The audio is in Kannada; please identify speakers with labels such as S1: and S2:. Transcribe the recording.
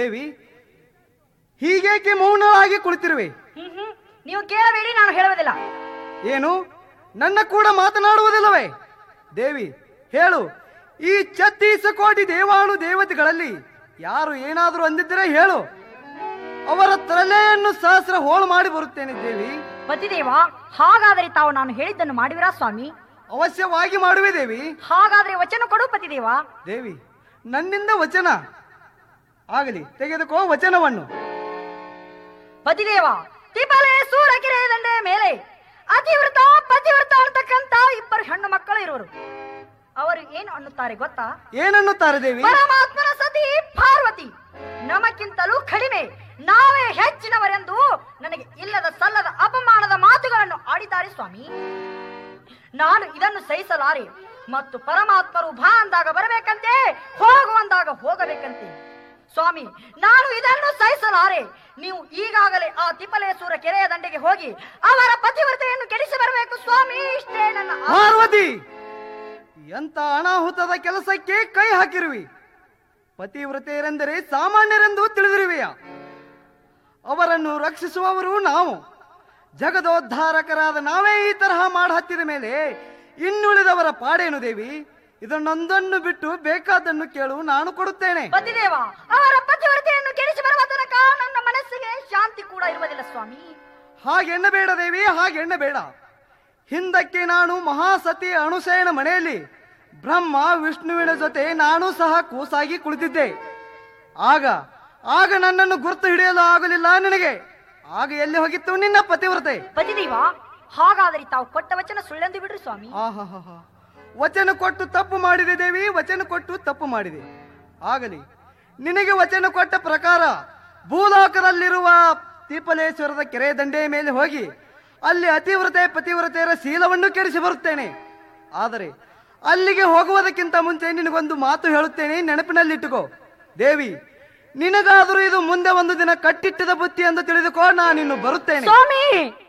S1: ದೇವಿ ಹೀಗೇಕೆ ಮೌನವಾಗಿ ಕುಳಿತಿರುವೆ
S2: ಹ್ಮ್ ಹ್ಮ್ ನೀವು ಕೇಳಬೇಡಿ ನಾನು ಹೇಳುವುದಿಲ್ಲ
S1: ಏನು ನನ್ನ ಕೂಡ ಮಾತನಾಡುವುದಿಲ್ಲವೇ ದೇವಿ ಹೇಳು ಈ ಛತ್ತೀಸ ಕೋಟಿ ದೇವಾನು ದೇವತೆಗಳಲ್ಲಿ ಯಾರು ಏನಾದರೂ ಅಂದಿದ್ದರೆ ಹೇಳು ಅವರ ತಲೆಯನ್ನು ಸಹಸ್ರ ಹೋಳು ಮಾಡಿ ಬರುತ್ತೇನೆ ದೇವಿ
S2: ಪತಿದೇವ ಹಾಗಾದರೆ ತಾವು ನಾನು ಹೇಳಿದ್ದನ್ನು ಮಾಡುವಿರಾ ಸ್ವಾಮಿ
S1: ಅವಶ್ಯವಾಗಿ ಮಾಡುವೆ ದೇವಿ
S2: ಹಾಗಾದ್ರೆ ವಚನ ಕೊಡು ಪತಿದೇವ
S1: ದೇವಿ ನನ್ನಿಂದ ವಚನ ಆಗಲಿ ತೆಗೆದುಕೋ ವಚನವನ್ನು
S2: ಪತಿದೇವ ತಿಬಲೆ ಸೂರಗಿರೆ ದಂಡೆ ಮೇಲೆ ಅತಿವೃತ ಪತಿವೃತ ಅಂತಕ್ಕಂತ ಇಬ್ಬರು ಹೆಣ್ಣು ಮಕ್ಕಳು ಇರುವರು ಅವರು ಏನು ಅನ್ನುತ್ತಾರೆ ಗೊತ್ತಾ
S1: ಏನನ್ನುತ್ತಾರೆ ದೇವಿ
S2: ಪರಮಾತ್ಮನ ಸತಿ ಪಾರ್ವತಿ ನಮಕ್ಕಿಂತಲೂ ಕಡಿಮೆ ನಾವೇ ಹೆಚ್ಚಿನವರೆಂದು ನನಗೆ ಇಲ್ಲದ ಸಲ್ಲದ ಅಪಮಾನದ ಮಾತುಗಳನ್ನು ಆಡಿದ್ದಾರೆ ಸ್ವಾಮಿ ನಾನು ಇದನ್ನು ಸಹಿಸಲಾರೆ ಮತ್ತು ಪರಮಾತ್ಮರು ಬಾ ಅಂದಾಗ ಬರಬೇಕಂತೆ ಹೋಗುವಂದಾಗ ಹೋಗಬೇಕಂತೆ ಸ್ವಾಮಿ ನಾನು ಇದನ್ನು ಸಹಿಸಲಾರೆ ನೀವು ಈಗಾಗಲೇ ಆ ತಿಪ್ಪಲೇಶ್ವರ ಕೆರೆಯ ದಂಡೆಗೆ ಹೋಗಿ ಅವರ ಪತಿವ್ರತೆಯನ್ನು ಕೆಡಿಸಿ ಬರಬೇಕು ಸ್ವಾಮಿ ಇಷ್ಟೇ ನನ್ನ ಆಶೆ.
S1: ಪಾರ್ವತಿ ಎಂತ ಅನಾಹುತದ ಕೆಲಸಕ್ಕೆ ಕೈ ಹಾಕಿರುವಿ ಪತಿವ್ರತೆಯರೆಂದರೆ ಸಾಮಾನ್ಯರೆಂದು ತಿಳಿದಿರುವೆಯ ಅವರನ್ನು ರಕ್ಷಿಸುವವರು ನಾವು ಜಗದೋದ್ಧಾರಕರಾದ ನಾವೇ ಈ ತರಹ ಮಾಡ ಹತ್ತಿದ ಮೇಲೆ ಇನ್ನುಳಿದವರ ಪಾಡೇನು ದೇವಿ ಇದನ್ನೊಂದನ್ನು ಬಿಟ್ಟು ಬೇಕಾದನ್ನು ಕೇಳು ನಾನು ಕೊಡುತ್ತೇನೆ
S2: ಪತಿದೇವ ಅವರ ಪತಿವ್ರತೆಯನ್ನು ಕೆಡಿಸಿ ಬರುವ ತನಕ ನನ್ನ ಮನಸ್ಸಿಗೆ ಶಾಂತಿ ಕೂಡ ಇರುವುದಿಲ್ಲ ಸ್ವಾಮಿ
S1: ಹಾಗೆಣ್ಣಬೇಡ ದೇವಿ ಹಾಗೆಣ್ಣಬೇಡ ಹಿಂದಕ್ಕೆ ನಾನು ಮಹಾಸತಿ ಅಣುಸೇನ ಮನೆಯಲ್ಲಿ ಬ್ರಹ್ಮ ವಿಷ್ಣುವಿನ ಜೊತೆ ನಾನು ಸಹ ಕೂಸಾಗಿ ಕುಳಿತಿದ್ದೆ ಆಗ ಆಗ ನನ್ನನ್ನು ಗುರುತು ಹಿಡಿಯಲು ಆಗಲಿಲ್ಲ ನಿನಗೆ ಆಗ ಎಲ್ಲಿ ಹೋಗಿತ್ತು ನಿನ್ನ ಪತಿವ್ರತೆ
S2: ಪತಿದೇವ ಹಾಗಾದರೆ ತಾವು ಕೊಟ್ಟ ವಚನ ಸುಳ್ಳೆಂದು ಬಿಡ್ರಿ ಸ್ವಾಮಿ
S1: ಆಹಾಹಾಹಾ. ವಚನ ಕೊಟ್ಟು ತಪ್ಪು ಮಾಡಿದೆ ದೇವಿ ವಚನ ಕೊಟ್ಟು ತಪ್ಪು ಮಾಡಿದೆ ಆಗಲಿ ನಿನಗೆ ವಚನ ಕೊಟ್ಟ ಪ್ರಕಾರ ಭೂಲೋಕದಲ್ಲಿರುವ ತೀಪಲೇಶ್ವರದ ಕೆರೆ ದಂಡೆಯ ಮೇಲೆ ಹೋಗಿ ಅಲ್ಲಿ ಅತಿವ್ರತೆ ಪತಿವ್ರತೆಯರ ಶೀಲವನ್ನು ಕೆಡಿಸಿ ಬರುತ್ತೇನೆ ಆದರೆ ಅಲ್ಲಿಗೆ ಹೋಗುವುದಕ್ಕಿಂತ ಮುಂಚೆ ನಿನಗೊಂದು ಮಾತು ಹೇಳುತ್ತೇನೆ ನೆನಪಿನಲ್ಲಿಟ್ಟುಕೋ ದೇವಿ ನಿನಗಾದರೂ ಇದು ಮುಂದೆ ಒಂದು ದಿನ ಕಟ್ಟಿಟ್ಟದ ಬುತ್ತಿ ಎಂದು ತಿಳಿದುಕೋ ನಾನಿನ್ನು ಬರುತ್ತೇನೆ
S2: ಸ್ವಾಮಿ